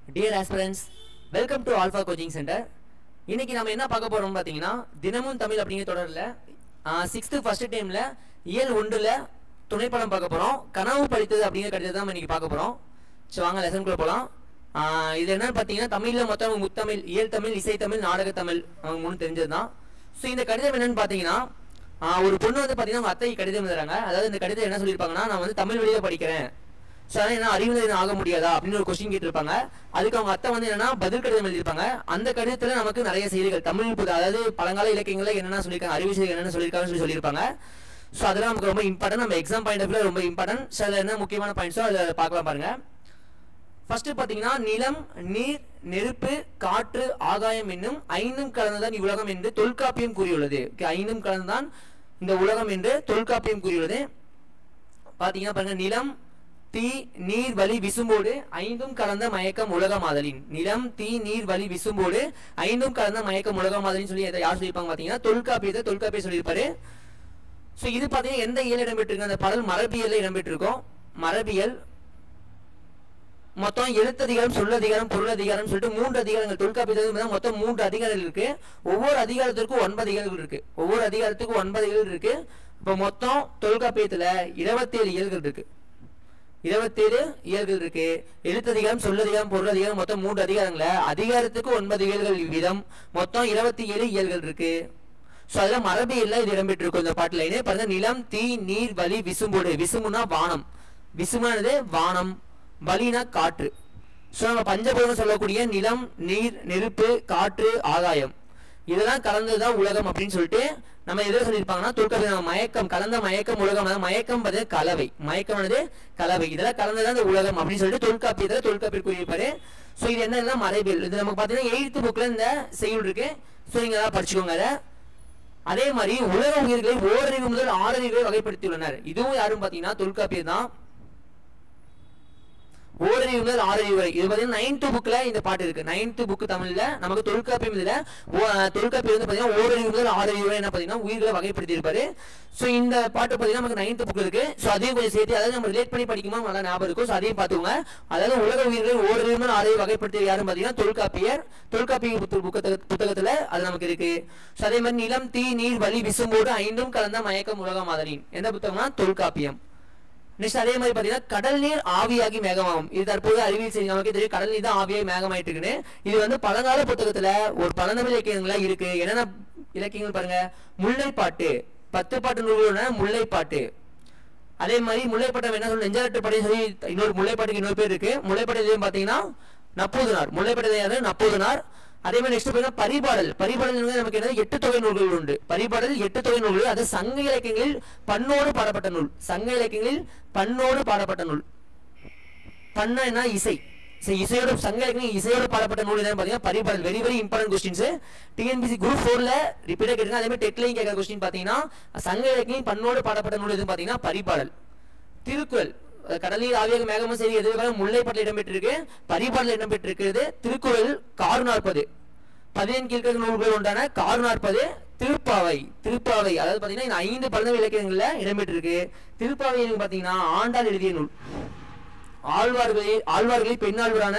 dear aspirants welcome to alpha coaching centre இன்னைக்கு நம்ம என்ன பார்க்க போறோம் பார்த்தீங்கன்னா தினமும் தமிழ் அப்படிங்கிற தொடரில் சிக்ஸ்த்து ஃபர்ஸ்ட் டைமில் இயல் ஒன்றில் துணைப்படம் பார்க்க போகிறோம் கனவு படித்தது அப்படிங்கிற கடிதத்தை தான் நம்ம இன்னைக்கு பார்க்க போகிறோம் ஸோ வாங்க லெசனுக்குள்ள போகலாம் இது என்னன்னு பார்த்தீங்கன்னா தமிழில் மொத்தம் முத்தமிழ் இயல் தமிழ் இசைத்தமிழ் நாடகத்தமிழ் அவங்க மூணு தெரிஞ்சது தான் ஸோ இந்த கடிதம் என்னன்னு பார்த்தீங்கன்னா ஆஹ் ஒரு பொண்ணு வந்து பார்த்தீங்கன்னா அவங்க அத்தை கடிதம் எழுதுறாங்க அதாவது இந்த கடிதம் என்ன சொல்லியிருப்பாங்கன்னா நான் வந்து தமிழ் வழியாக படிக்கிறேன் ஸோ அதனால் என்ன அறிவுரை ஆக முடியாதா அப்படின்னு ஒரு கொஸ்டின் கேட்டிருப்பாங்க அதுக்கு அவங்க அத்தை வந்து என்னன்னா பதில் கடிதம் எழுதியிருப்பாங்க அந்த கடிதத்தில் நமக்கு நிறைய செய்திகள் தமிழ் புது அதாவது பழங்கால இலக்கியங்களில் என்னென்ன சொல்லியிருக்காங்க அறிவு செய்திகள் என்னென்ன சொல்லியிருக்காங்கன்னு சொல்லி சொல்லியிருப்பாங்க ஸோ அதெல்லாம் நமக்கு ரொம்ப இம்பார்ட்டன்ட் நம்ம எக்ஸாம் பாயிண்ட் ஆஃப் ரொம்ப இம்பார்ட்டன்ட் ஸோ அதில் என்ன முக்கியமான பாயிண்ட்ஸோ அதை பார்க்கலாம் பாருங்க ஃபர்ஸ்ட் பார்த்தீங்கன்னா நிலம் நீர் நெருப்பு காற்று ஆகாயம் என்னும் ஐந்தும் கலந்துதான் இவ்வுலகம் என்று தொல்காப்பியம் கூறியுள்ளது Okay, ஐந்தும் கலந்துதான் இந்த உலகம் என்று தொல்காப்பியம் கூறியுள்ளது பார்த்தீங்கன்னா பாருங்க நிலம் தீ நீர் வலி விசும்போடு ஐந்தும் கலந்த மயக்கம் உலகமாதலின் நிலம் தீ நீர் வலி விசும்போடு ஐந்தும் கலந்த மயக்கம் உலகமாதலின் சொல்லி எதை யார் சொல்லியிருப்பாங்க பார்த்தீங்கன்னா தொல்காப்பியத்தை தொல்காப்பியம் சொல்லியிருப்பாரு ஸோ இது பார்த்தீங்கன்னா எந்த இயல் இடம்பெற்றிருக்கு அந்த பாடல் மரபியல்ல இடம்பெற்றிருக்கும் மரபியல் மொத்தம் எழுத்ததிகாரம் சொல்லதிகாரம் பொருளதிகாரம் சொல்லிட்டு மூன்று அதிகாரங்கள் தொல்காப்பியத்தில் மொத்தம் மூன்று அதிகாரங்கள் இருக்கு ஒவ்வொரு அதிகாரத்திற்கும் ஒன்பது இயல்கள் இருக்கு ஒவ்வொரு அதிகாரத்துக்கும் ஒன்பது இயல்கள் இருக்கு இப்போ மொத்தம் தொல்காப்பியத்துல இருபத்தேழு இயல்கள் இருக்கு இருபத்தேழு இயல்கள் இருக்கு எழுத்ததிகாரம் சொல்லதிகாரம் பொருளதிகாரம் மொத்தம் மூன்று அதிகாரங்கள அதிகாரத்துக்கு ஒன்பது இயல்கள் வீதம் மொத்தம் இருபத்தி ஏழு இயல்கள் இருக்கு ஸோ அதுல மரபியல்ல இது இடம்பெற்றிருக்கும் இந்த பாட்டு லைனே பாருங்க நிலம் தீ நீர் வலி விசும்போடு விசும்புனா வானம் விசுமானது வானம் வலினா காற்று ஸோ நம்ம பஞ்சபூதம் சொல்லக்கூடிய நிலம் நீர் நெருப்பு காற்று ஆகாயம் இதெல்லாம் கலந்ததுதான் உலகம் அப்படின்னு சொல்லிட்டு நம்ம எதில் சொல்லியிருப்பாங்கன்னா தொல்காப்பியம் மயக்கம் கலந்த மயக்கம் உலகம் அதாவது மயக்கம் பது கலவை மயக்கமானது கலவை இதெல்லாம் கலந்ததான் இந்த உலகம் அப்படின்னு சொல்லிட்டு தொல்காப்பியத்தில் தொல்காப்பியர் கூறியிருப்பாரு ஸோ இது என்னன்னா மறைபியல் இது நமக்கு பார்த்தீங்கன்னா எயித்து புக்கில் இந்த செய்யுள் இருக்கு ஸோ நீங்க எல்லாம் படிச்சுக்கோங்க அதை அதே மாதிரி உலக உயிர்களை ஓரறிவு முதல் ஆறறிவை வகைப்படுத்தியுள்ளனர் இதுவும் யாரும் பார்த்தீங்கன்னா தொல்காப்பியர் தான் ஓரறிவு முதல் ஆறறிவு வரை இது பார்த்தீங்கன்னா நைன்த் புக்ல இந்த பாட்டு இருக்கு நைன்த் புக் தமிழ்ல நமக்கு தொல்காப்பியம் இதுல ஓ- தொல்காப்பியம் வந்து பார்த்தீங்கன்னா ஓரறிவு முதல் ஆறறிவு வரை என்ன பார்த்தீங்கன்னா உயிர்களை வகைப்படுத்தி இருப்பாரு ஸோ இந்த பாட்டு பார்த்தீங்கன்னா நமக்கு நைன்த் புக் இருக்கு ஸோ அதையும் கொஞ்சம் சேர்த்து அதாவது நம்ம ரிலேட் பண்ணி படிக்கும்போது நல்லா ஞாபகம் இருக்கும் ஸோ அதையும் பார்த்துக்கோங்க அதாவது உலக உயிர்களை ஓரறிவு முதல் ஆறறிவு வகைப்படுத்தி யாரும் பார்த்தீங்கன்னா தொல்காப்பியர் தொல்காப்பிய புத்த- புக்கத்த- புத்தகத்துல அது நமக்கு இருக்கு ஸோ அதே மாதிரி நிலம் தீ நீர் வலி விசும்போடு ஐந்தும் கலந்த மயக்கம் உலக மாதலின் எந்த புத்தகம்னா தொல்காப்பியம் நெக்ஸ்ட் அதே மாதிரி பாத்தீங்கன்னா கடல் நீர் ஆவியாகி மேகமாகும் இது தற்போது அறிவியல் செய்தி நமக்கு தெரியும் கடல் நீர் தான் ஆவியாகி மேகமாயிட்டு இருக்குன்னு இது வந்து பழங்கால புத்தகத்துல ஒரு பழந்தமிழ் இலக்கியங்களா இருக்கு என்னென்ன இலக்கியங்கள் பாருங்க முல்லைப்பாட்டு பத்து பாட்டு நூல்களோட முல்லைப்பாட்டு அதே மாதிரி முல்லைப்பட்டம் என்ன சொல்லு நெஞ்சாட்டு படை சொல்லி இன்னொரு முல்லைப்பாட்டுக்கு இன்னொரு பேர் இருக்கு முல்லைப்பட்டத்தையும் பாத்தீங்கன்னா நப்பூதனார் முல்லைப்பட்டதை யாரு நப்பூதனார் அதே மாதிரி நெக்ஸ்ட் பார்த்தீங்கன்னா பரிபாடல் பரிபாடல் என்பது நமக்கு என்ன எட்டு தொகை நூல்கள் உண்டு பரிபாடல் எட்டு தொகை நூல்கள் அது சங்க இலக்கியங்களில் பண்ணோடு பாடப்பட்ட நூல் சங்க இலக்கியங்களில் பண்ணோடு பாடப்பட்ட நூல் பண்ண என்ன இசை சரி இசையோட சங்க இலக்கியம் இசையோட பாடப்பட்ட நூல் என்னன்னு பார்த்தீங்கன்னா Paripadal very very important questions TNPSC group ஃபோர்ல ரிப்பீட்டாக கேட்டுங்க அதே மாதிரி டெட்லையும் கேட்குற கொஸ்டின் பார்த்தீங்கன்னா சங்க இலக்கியம் பண்ணோடு பாடப்பட்ட நூல் எதுன்னு பார்த்தீங்கன்னா பரிபாடல் திருக்குறள் அஹ் கடலில் ஆவியாக மேகமும் சரி எதிர்காலம் முல்லைப்பாட்டில் இடம்பெற்றிருக்கு பரிபாடல் இடம்பெற்றிருக்கிறது திருக்குறள் கார் நாற்பது பதினெண் கீழ்கணக்கு நூல்கள் உண்டான கார் நாற்பது திருப்பாவை திருப்பாவை அதாவது பார்த்தீங்கன்னா இந்த ஐந்து பழந்தமிழ் இலக்கியங்கள்ல இடம்பெற்றிருக்கு திருப்பாவை எனக்கு பார்த்தீங்கன்னா ஆண்டாள் எழுதிய நூல் ஆழ்வார்களில் ஆழ்வார்களில் பெண்ணாழ்வரான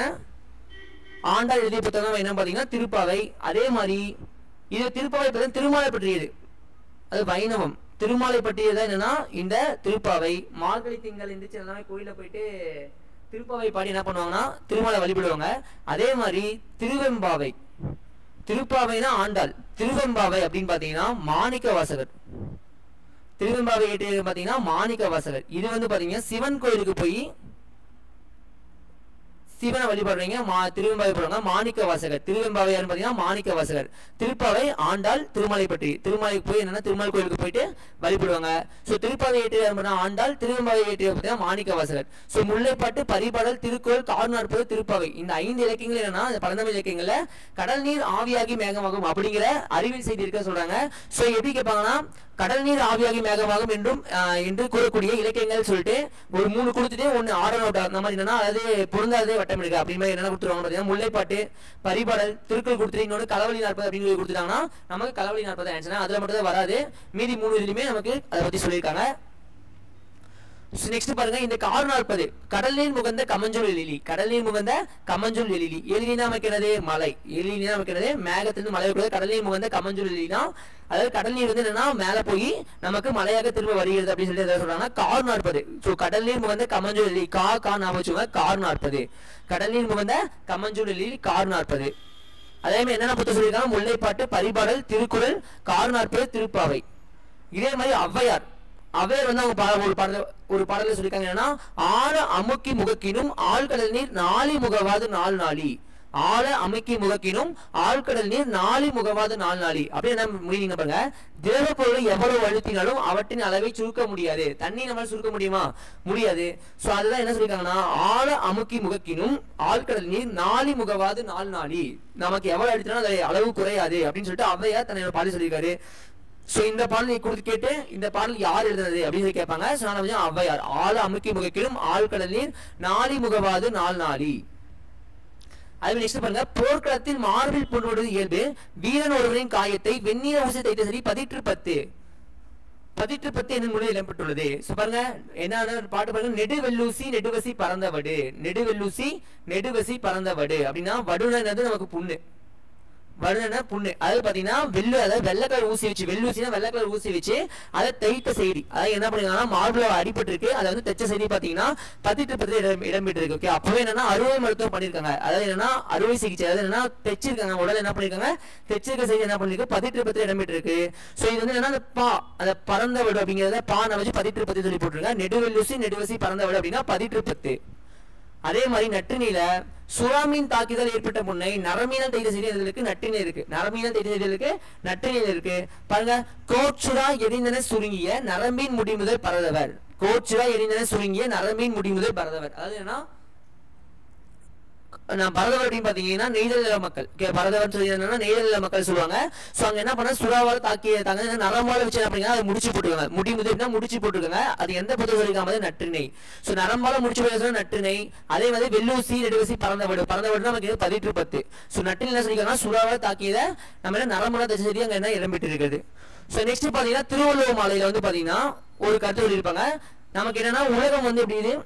ஆண்டாள் எழுதிய புத்தகம் என்ன பார்த்தீங்கன்னா திருப்பாவை அதே மாதிரி இது திருப்பாவை பார்த்தீங்கன்னா திருமாலை பற்றியது அது வைணவம் திருமாலை பற்றியது என்னன்னா இந்த திருப்பாவை மார்கழி திங்கள் எந்திரிச்சு எல்லாமே கோயில போயிட்டு திருப்பாவை பாடி என்ன பண்ணுவாங்கன்னா திருமாலை வழிபடுவாங்க அதே மாதிரி திருவெம்பாவை திருப்பாவைனா ஆண்டாள் திருவெம்பாவை அப்படின்னு பாத்தீங்கன்னா மாணிக்க வாசகர் திருவெம்பாவை ஏற்றியது பாத்தீங்கன்னா மாணிக்க வாசகர் இது வந்து பாத்தீங்கன்னா சிவன் கோயிலுக்கு போய் சிவனை வழிபடுறீங்க மா திருவெம்பாவை போடுறாங்க மாணிக்க வாசகர் திருவெம்பாவை யாருன்னு பார்த்தீங்கன்னா மாணிக்க வாசகர் திருப்பாவை ஆண்டாள் திருமலை பற்றி திருமலைக்கு போய் என்னன்னா திருமல் கோயிலுக்கு போயிட்டு வழிபடுவாங்க ஸோ திருப்பாவை ஏற்றிய யாருன்னா ஆண்டாள் திருவெம்பாவை ஏற்றிய பார்த்தீங்கன்னா மாணிக்க வாசகர் ஸோ முல்லைப்பாட்டு பரிபாடல் திருக்குறள் கார்நாற்பது திருப்பாவை இந்த ஐந்து இலக்கியங்கள் என்னன்னா இந்த பழந்தமிழ் இலக்கியங்கள்ல கடல் நீர் ஆவியாகி மேகமாகும் அப்படிங்கிற அறிவியல் செய்தி இருக்க சொல்றாங்க ஸோ எப்படி கேட்பாங்கன்னா கடல் நீர் ஆவியாகி மேகமாகும் என்றும் ஆஹ், என்று கூறக்கூடிய இலக்கியங்கள் சொல்லிட்டு ஒரு மூணு கொடுத்துட்டு ஒன்னு ஆர்டர் அவுட் அந்த மாதிரி என்னன்னா அதாவது பொருந்தாதே வட்டம் எடுக்க அப்படி மாதிரி என்ன கொடுத்துருவாங்க பார்த்தீங்கன்னா முல்லைப்பாட்டு பரிபாடல் திருக்குறள் கொடுத்துட்டு இன்னொன்று களவழி நாற்பது அப்படின்னு சொல்லி கொடுத்துட்டாங்கன்னா நமக்கு களவழி நாற்பது ஆன்சர் அதுல மட்டும் தான் வராது மீதி மூணு இதுலையுமே நமக்கு அதை பத்தி சொல்லியிருக்காங்க நெக்ஸ்ட் பாருங்க இந்த கார் நாற்பது கடல் நீர் முகந்த கமஞ்சூல் எழிலி கடல் நீர் முகந்த கமஞ்சூல் எழிலி எழிலினா அமைக்கிறது மலை எழிலினா அமைக்கிறது மேகத்திலிருந்து மலை இருக்கிறது கடல் நீர் முகந்த கமஞ்சூல் எழிலினா அதாவது கடல் நீர் வந்து என்னன்னா மேல போய் நமக்கு மலையாக திரும்ப வருகிறது அப்படின்னு சொல்லி எதாவது சொல்றாங்கன்னா கார் நாற்பது ஸோ கடல் நீர் முகந்த கமஞ்சூல் எழிலி கா கா ஞாபகம் வச்சுக்கோங்க கார் நாற்பது கடல் நீர் முகந்த கமஞ்சூல் எழிலி கார் நாற்பது அதே மாதிரி என்னென்ன புத்தகம் சொல்லியிருக்காங்க முல்லைப்பாட்டு பரிபாடல் திருக்குறள் கார் நாற்பது திருப்பாவை இதே மாதிரி ஔவையார் ஔவையார் வந்து அவங்க பா- ஒரு பாடல ஒரு பாடல சொல்லியிருக்காங்க என்னன்னா ஆழ அமுக்கி முகக்கினும் ஆழ்கடல் நீர் நாளி முகவாது நாள் நாளி ஆழ அமுக்கி முகக்கினும் ஆழ்கடல் நீர் நாளி முகவாது நாள் நாளி அப்படின்னு என்ன மீனிங் பாருங்க திரவ பொருளை எவ்வளவு அழுத்தினாலும் அவற்றின் அளவை சுருக்க முடியாது தண்ணி நம்மளால சுருக்க முடியுமா முடியாது சோ அதுதான் என்ன சொல்லியிருக்காங்கன்னா ஆழ அமுக்கி முகக்கினும் ஆழ்கடல் நீர் நாளி முகவாது நாள் நாளி நமக்கு எவ்வளவு அழுத்தினாலும் அது அளவு குறையாது அப்படின்னு சொல்லிட்டு ஔவையார் தன்னோட பாடல் சொல்லியிருக்காரு சோ இந்த பாடல் நீ கொடுத்து கேட்டு இந்த பாடல் யார் எழுதுனது அப்படின்னு சொல்லி கேட்பாங்க சோ நான் வந்து ஔவையார் ஆள் அமுக்கி முகக்கிலும் ஆழ்கடல் நீர் நாளி முகவாது நாள் நாளி அது நெக்ஸ்ட் பாருங்க போர்க்களத்தில் மார்பில் புண்ணுவது இயல்பு வீரன் ஒருவரின் காயத்தை வெந்நீர ஊசி தைத்த சரி பதிற்று பத்து பதிற்று பத்து என்னும் நூலில் இடம்பெற்றுள்ளது So பாருங்க என்ன பாட்டு பாருங்க நெடுவெல்லூசி நெடுவசி பறந்தவடு நெடுவெல்லூசி நெடுவசி பறந்தவடு அப்படின்னா வடுனா என்னது நமக்கு புண்ணு வருணன புண்ணு அதாவது பாத்தீங்கன்னா வெள்ளு அதாவது வெள்ளை கலர் ஊசி வச்சு வெள்ளூசினா வெள்ளை கலர் ஊசி வச்சு அதை தைத்த செய்தி அதாவது என்ன பண்ணிருக்காங்கன்னா மார்பிள அடிபட்டு இருக்கு அதை வந்து தைச்ச செய்தி பாத்தீங்கன்னா பதிட்டு பத்தி இடம் இடம்பெற்று இருக்கு ஓகே அப்பவே என்னன்னா அறுவை மருத்துவம் பண்ணிருக்காங்க அதாவது என்னன்னா அறுவை சிகிச்சை அதாவது என்னன்னா தைச்சிருக்காங்க உடல் என்ன பண்ணிருக்காங்க தைச்சிருக்க செய்தி என்ன பண்ணிருக்கு பதிட்டு பத்தி இடம்பெற்று இருக்கு சோ இது வந்து என்னன்னா அந்த பா அந்த பறந்த விடு அப்படிங்கறத பா வச்சு பதிட்டு பத்தி சொல்லி போட்டிருக்காங்க நெடுவெல்லூசி நெடுவசி பறந்த விடு அப்படின்னா பதிட்டு பத்து அதே மாதிரி நட்டுநீல சுறாமீன் தாக்குதல் ஏற்பட்ட முன்னை நரமீனல் தைத்த செய்திகளுக்கு நட்டுநீர் இருக்கு நரமீனல் தைத்த செய்திகளுக்கு நட்டுநீர் இருக்கு பாருங்க கோச்சுரா எரிந்தன சுருங்கிய நரம்பின் முடிமுதல் பரதவர் கோச்சுரா எரிந்தன சுருங்கிய நரம்பின் முடிமுதல் பரதவர் அதாவது என்ன நான் பரதவர் அப்படின்னு பாத்தீங்கன்னா நெய்தல் நில மக்கள் Okay, பரதவர் சொல்லி என்னன்னா நெய்தல் நில மக்கள் சொல்லுவாங்க சோ அங்க என்ன பண்ண சுறாவால தாக்கி தாங்க நரம்பால வச்சு என்ன பண்ணீங்கன்னா அதை முடிச்சு போட்டுருக்காங்க முடி முதல்னா முடிச்சு போட்டுருக்காங்க அது எந்த புத்தகம் சொல்லிக்காம நற்றிணை சோ நரம்பால முடிச்சு போய் நற்றிணை அதே மாதிரி வெள்ளூசி நெடுவசி பறந்த வீடு பறந்த வீடு நமக்கு இது பதிற்று பத்து சோ நற்றினை என்ன சொல்லிருக்காங்கன்னா சுறாவால தாக்கியத நம்ம என்ன நரம்புல தச்சு சரி அங்க என்ன இடம்பெற்று இருக்குது சோ நெக்ஸ்ட் பாத்தீங்கன்னா திருவள்ளுவர் மாலையில வந்து பாத்தீங்கன்னா ஒரு கருத்து சொல்லியிருப்பாங்க நமக்கு என்னன்னா உலகம் வந்து எப்படி இது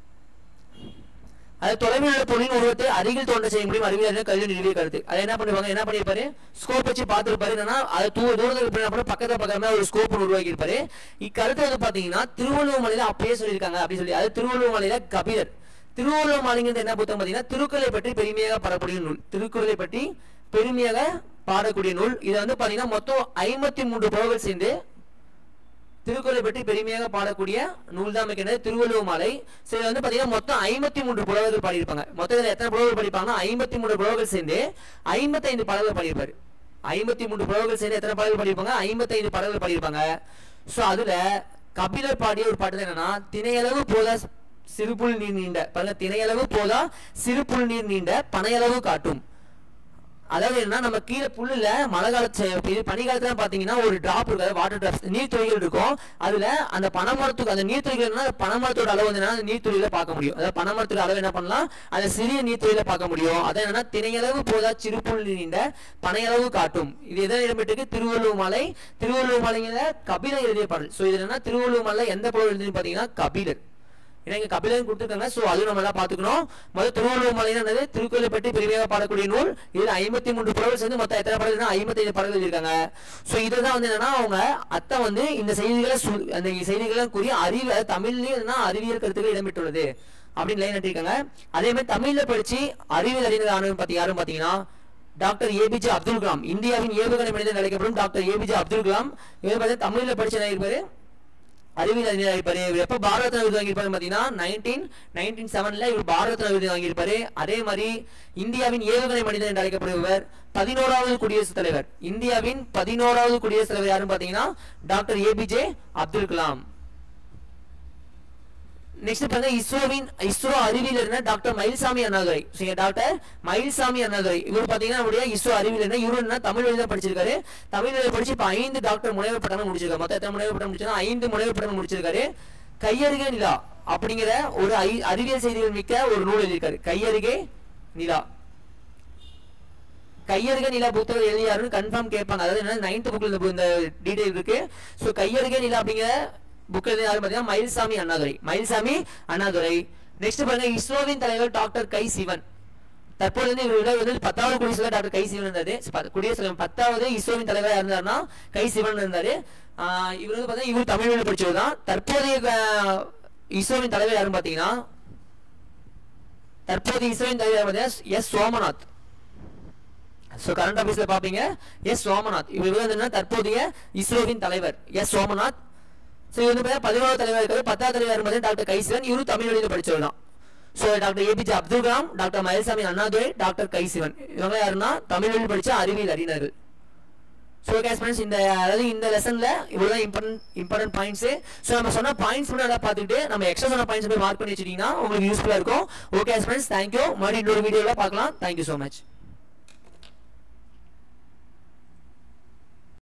அது தொலைவில் உள்ள பொருளின் உருவத்தை அருகில் தோன்ற செய்ய முடியும் அறிவியல் கல்வி நிறுவிய கருத்து அதை என்ன பண்ணுவாங்க என்ன பண்ணிருப்பாரு ஸ்கோப் வச்சு பார்த்துருப்பாரு என்னன்னா அது தூ தூரத்தில் இருப்பாரு என்ன பண்ண பக்கத்துல பக்கத்துல ஒரு ஸ்கோப் உருவாக்கி இருப்பாரு இக்கருத்து வந்து பாத்தீங்கன்னா திருவள்ளுவர் மலையில அப்படியே சொல்லியிருக்காங்க அப்படி சொல்லி அது திருவள்ளுவர் மலையில கபிலர் திருவள்ளுவர் மாலைங்கிறது என்ன புத்தகம் பாத்தீங்கன்னா திருக்குறளை பற்றி பெருமையாக பாடக்கூடிய நூல் திருக்குறளை பற்றி பெருமையாக பாடக்கூடிய நூல் இதை வந்து பாத்தீங்கன்னா மொத்தம் ஐம்பத்தி மூன்று புறவுகள் சேர்ந்து திருக்குறளை பற்றி பெருமையாக பாடக்கூடிய நூல் தான் அமைக்கிறது திருவள்ளுவர் மாலை சரி வந்து பாத்தீங்கன்னா மொத்தம் ஐம்பத்தி மூன்று புலவர்கள் பாடியிருப்பாங்க மொத்தத்தில் எத்தனை புலவர்கள் படிப்பாங்கன்னா ஐம்பத்தி மூன்று புலவர்கள் சேர்ந்து ஐம்பத்தைந்து பாடல்கள் பாடியிருப்பாரு ஐம்பத்தி மூன்று புலவர்கள் சேர்ந்து எத்தனை பாடல்கள் பாடியிருப்பாங்க ஐம்பத்தைந்து பாடல்கள் பாடியிருப்பாங்க சோ அதுல கபிலர் பாடிய ஒரு பாட்டு என்னன்னா திணையளவு போதா சிறுபுல் நீர் நீண்ட பாருங்க திணையளவு போதா சிறுபுல் நீர் நீண்ட பனையளவு காட்டும் அதாவது என்ன நம்ம கீழே புல்லுல மழை காலத்து இது பனிக்காலத்துல பாத்தீங்கன்னா ஒரு டிராப் இருக்காது வாட்டர் டிராப்ஸ் நீர்த்துளிகள் இருக்கும் அதுல அந்த பனைமரத்துக்கு அந்த நீர்த்துளிகள் அந்த பனைமரத்தோட அளவு வந்து என்னன்னா அந்த நீர்த்துளியில பார்க்க முடியும் அதாவது பனைமரத்தோட அளவு என்ன பண்ணலாம் அந்த சிறிய நீர்த்துளியில பார்க்க முடியும் அதான் என்னன்னா திணையளவு போதா சிறுபுல் நீண்ட பனையளவு காட்டும் இது எதை இடம்பெற்றிருக்கு திருவள்ளுவர் மலை திருவள்ளுவர் மலைங்கிற கபிலர் எழுதிய பாடல் சோ இது என்னன்னா திருவள்ளுவர் மலை எந்த பாடல் எழுதி பாத்தீங்கன்னா கபிலர் ஏன்னா இங்க கபிலன் கொடுத்துருக்காங்க சோ அதுவும் நம்ம எல்லாம் பாத்துக்கணும் முதல் திருவள்ளுவர் மலையில என்னது திருக்குறளை பற்றி பெருமையாக பாடக்கூடிய நூல் இதுல ஐம்பத்தி மூன்று புறவல் சேர்ந்து மொத்தம் எத்தனை பாடல்கள் ஐம்பத்தி ஐந்து பாடல்கள் இருக்காங்க சோ இதுதான் வந்து என்னன்னா அவங்க அத்தை வந்து இந்த செய்திகளை சு- அந்த செய்திகளை கூறி அறிவு தமிழ்லயும் என்னன்னா அறிவியல் கருத்துக்கள் இடம்பெற்றுள்ளது அப்படின்னு லைன் நட்டிருக்காங்க அதே மாதிரி தமிழ்ல படிச்சு அறிவியல் அறிஞர் ஆனவன் பாத்தி யாரும் பாத்தீங்கன்னா டாக்டர் ஏபிஜே அப்துல் கலாம் இந்தியாவின் ஏவுகணை மனிதன் அழைக்கப்படும் டாக்டர் ஏபிஜே அப்துல் கலாம் இவர் பார்த்தா தமிழ்ல படிச்ச என்ன இருப்பாரு அறிவியல் அறிஞர் இருப்பாரு இவர் எப்ப பாரத ரத்னா விருது வாங்கியிருப்பாரு பாத்தீங்கன்னா நைன்டீன் நைன்டீன் செவன்ல இவர் பாரத ரத்னா விருது வாங்கியிருப்பாரு அதே மாதிரி இந்தியாவின் ஏவுகணை மனிதன் என்று அழைக்கப்படுபவர் பதினோராவது குடியரசுத் தலைவர் இந்தியாவின் பதினோராவது குடியரசுத் தலைவர் யாருன்னு பாத்தீங்கன்னா doctor APJ Abdul Kalam next பாருங்க இஸ்ரோவின் இஸ்ரோ அறிவியல் என்ன டாக்டர் மயில்சாமி அண்ணாதுரை சரிங்க டாக்டர் மயில்சாமி அண்ணாதுரை இவர் பாத்தீங்கன்னா நம்முடைய இஸ்ரோ அறிவியல் என்ன இவரு என்ன தமிழ் வழி தான் படிச்சிருக்காரு தமிழ் வழியில படிச்சு இப்ப ஐந்து டாக்டர் முனைவர் பட்டம் முடிச்சிருக்காரு மொத்தம் எத்தனை முனைவர் பட்டம் முடிச்சிருக்காரு ஐந்து முனைவர் பட்டம் முடிச்சிருக்காரு கையருகே நிலா அப்படிங்கிற ஒரு ஐ- அறிவியல் செய்திகள் மிக்க ஒரு நூல் எழுதியிருக்காரு கையருகே நிலா கையருகே நிலா புத்தகம் எழுதியாருன்னு கன்ஃபார்ம் கேட்பாங்க அதாவது என்ன நைன்த் புக்ல இந்த இந்த டீடைல் இருக்கு ஸோ கையருகே நிலா அப்படிங்கிற புக் எழுதி யாரும் பார்த்தீங்கன்னா மயில்சாமி அண்ணாதுரை மயில்சாமி அண்ணாதுரை நெக்ஸ்ட் பாருங்க இஸ்ரோவின் தலைவர் டாக்டர் கை சிவன் தற்போது வந்து இவரோட வந்து பத்தாவது குடியரசுத் தலைவர் டாக்டர் கை சிவன் இருந்தாரு ப- குடியரசுத் தலைவர் பத்தாவது இஸ்ரோவின் தலைவராக இருந்தாருன்னா கை சிவன் இருந்தாரு ஆஹ் இவர் வந்து பார்த்தீங்கன்னா இவர் தமிழ் வழி படிச்சவர் தான் தற்போதைய ஆஹ், இஸ்ரோவின் தலைவர் யாருன்னு பார்த்தீங்கன்னா தற்போதைய இஸ்ரோவின் தலைவர் பார்த்தீங்கன்னா எஸ் சோமநாத் ஸோ கரண்ட் ஆஃபீஸ்ல பாப்பீங்க எஸ் சோமநாத் இவர் வந்து என்னன்னா தற்போதைய இஸ்ரோவின் தலைவர் எஸ் சோமநாத் ஸோ இவர் வந்து பார்த்தீங்கன்னா பதினோரு தலைவர் இருக்காரு பத்தாவது தலைவர் பார்த்தீங்கன்னா டாக்டர் கைசிவன் இவரும் தமிழ் வழியில் படிச்சவர் தான் so doctor APJ Abdul Kalam doctor Mayilsamy Annadurai doctor K Sivan இவங்க யாருன்னா தமிழ் வழியில் படிச்ச அறிவியல் அறிஞர்கள் ஸோ கேஸ் ஃப்ரெண்ட்ஸ் இந்த அதாவது இந்த லெசனில் இவ்வளோ தான் இம்பார்ட்டன்ட் இம்பார்ட்டன்ட் பாயிண்ட்ஸு ஸோ நம்ம சொன்ன பாயிண்ட்ஸ் மட்டும் நல்லா பார்த்துட்டு நம்ம எக்ஸ்ட்ரா சொன்ன பாயிண்ட்ஸ் போய் மார்க் பண்ணி வச்சிட்டிங்கன்னா உங்களுக்கு யூஸ்ஃபுல்லாக இருக்கும் ஓகே ஃப்ரெண்ட்ஸ் தேங்க்யூ மறுபடியும் இன்னொரு வீடியோவில் பார்க்கலாம் தேங்க்யூ ஸோ மச்